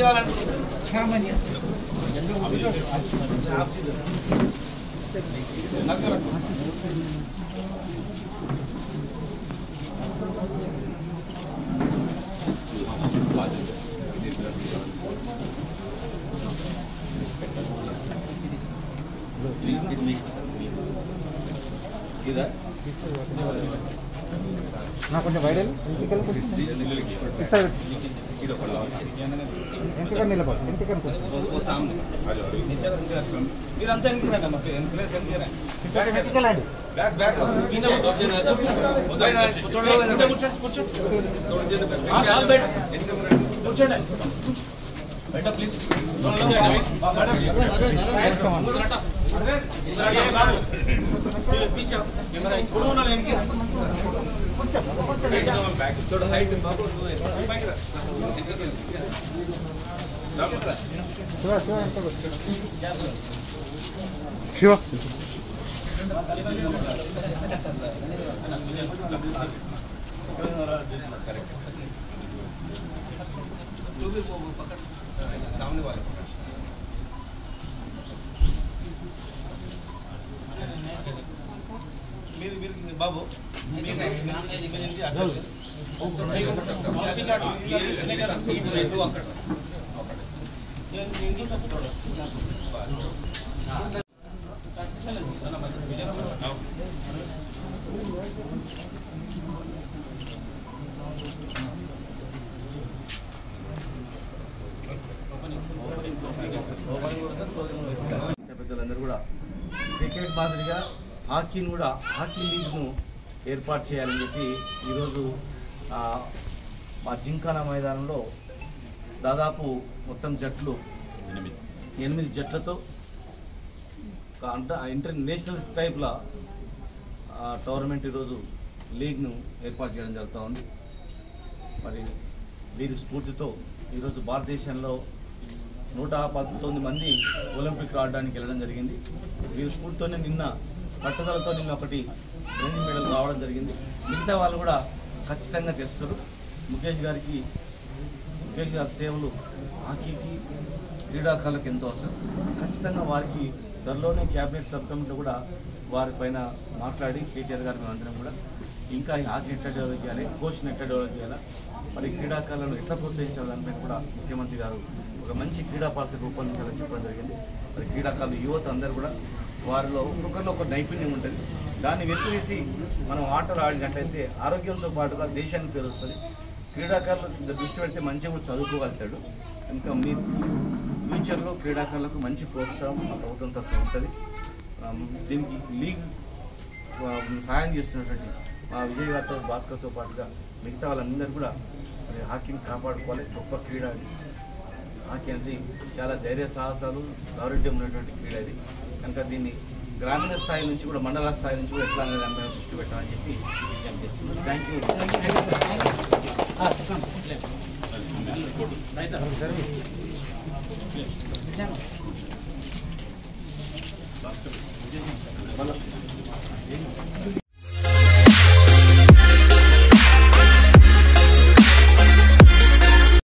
నాకు కొంచెం వైరల్ ఇంటికల్ ఇక్కడ ఇంటికల్ నిలబడు ఇంటికల్ మీరంతా ఎన్నికలండి ప్లేస్ ఇంటికల్ అండి బ్యాక్ బ్యాక్ కూర్చోండి బయట ప్లీజ్ చూడ హైట్ బాబు శివ శివ ఎంత శివ सामने वाले మీరు మీరు బాబు పెద్దలందరూ కూడా క్రికెట్ మాదిరిగా హాకీని కూడా హాకీ లీగ్ను ఏర్పాటు చేయాలని చెప్పి ఈరోజు ఆ, మా జింకానా మైదానంలో దాదాపు మొత్తం జట్లు ఎనిమిది జట్లతో ఒక అంట ఇంటర్నేషనల్ టైప్ల టోర్నమెంట్ ఈరోజు లీగ్ను ఏర్పాటు చేయడం జరుగుతూ ఉంది మరి వీరి స్ఫూర్తితో ఈరోజు భారతదేశంలో నూట పంతొమ్మిది మంది ఒలింపిక్ ఆడడానికి వెళ్ళడం జరిగింది వీరి స్ఫూర్తితోనే నిన్న పట్టుదలతో నిన్న ఒకటి రెండు మెడల్ రావడం జరిగింది మిగతా వాళ్ళు కూడా ఖచ్చితంగా తెస్తారు ముఖేష్ గారికి ముఖేష్ గారి సేవలు హాకీకి క్రీడాకారులకు ఎంతో అవసరం ఖచ్చితంగా వారికి త్వరలోనే క్యాబినెట్ సబ్ కమిటీలో కూడా వారిపైన మాట్లాడి కేటీఆర్ గారి అందరం కూడా ఇంకా ఈ హాకీ ఎట్లా డెవలప్ చేయాలి కోచ్ని ఎట్లా డెవలప్ చేయాలి మరి క్రీడాకారులను ఎట్లా ప్రోత్సహించాలి దానిపై కూడా ముఖ్యమంత్రి గారు ఒక మంచి క్రీడా పాలసీ రూపొందించాలని చెప్పడం జరిగింది మరి క్రీడాకారులు యువత అందరూ కూడా వారిలో ఒక్కొక్కరిలో ఒక నైపుణ్యం ఉంటుంది దాన్ని వెతివేసి మనం ఆటలు ఆడినట్లయితే ఆరోగ్యంతో పాటుగా దేశానికి పేరు వస్తుంది క్రీడాకారులు దృష్టి పెడితే మంచిగా కూడా చదువుకోగలుగుతాడు ఇంకా మీ ఫ్యూచర్లో క్రీడాకారులకు మంచి ప్రోత్సాహం మా ప్రభుత్వం తరఫున ఉంటుంది ఆ, దీనికి లీగ్ ఆ, సహాయం చేస్తున్నటువంటి మా విజయ్ గారితో భాస్కర్తో పాటుగా మిగతా వాళ్ళందరూ కూడా మరి హాకీని కాపాడుకోవాలి గొప్ప క్రీడ అది హాకీ అనేది చాలా ధైర్య సాహసాలు దారుఢ్యం ఉన్నటువంటి క్రీడ ఇది కనుక దీన్ని గ్రామీణ స్థాయి నుంచి కూడా మండల స్థాయి నుంచి కూడా ఎట్లా అనేది దాని మీద దృష్టి పెట్టాలని చెప్పి విజ్ఞప్తి చేస్తున్నాను థ్యాంక్ యూ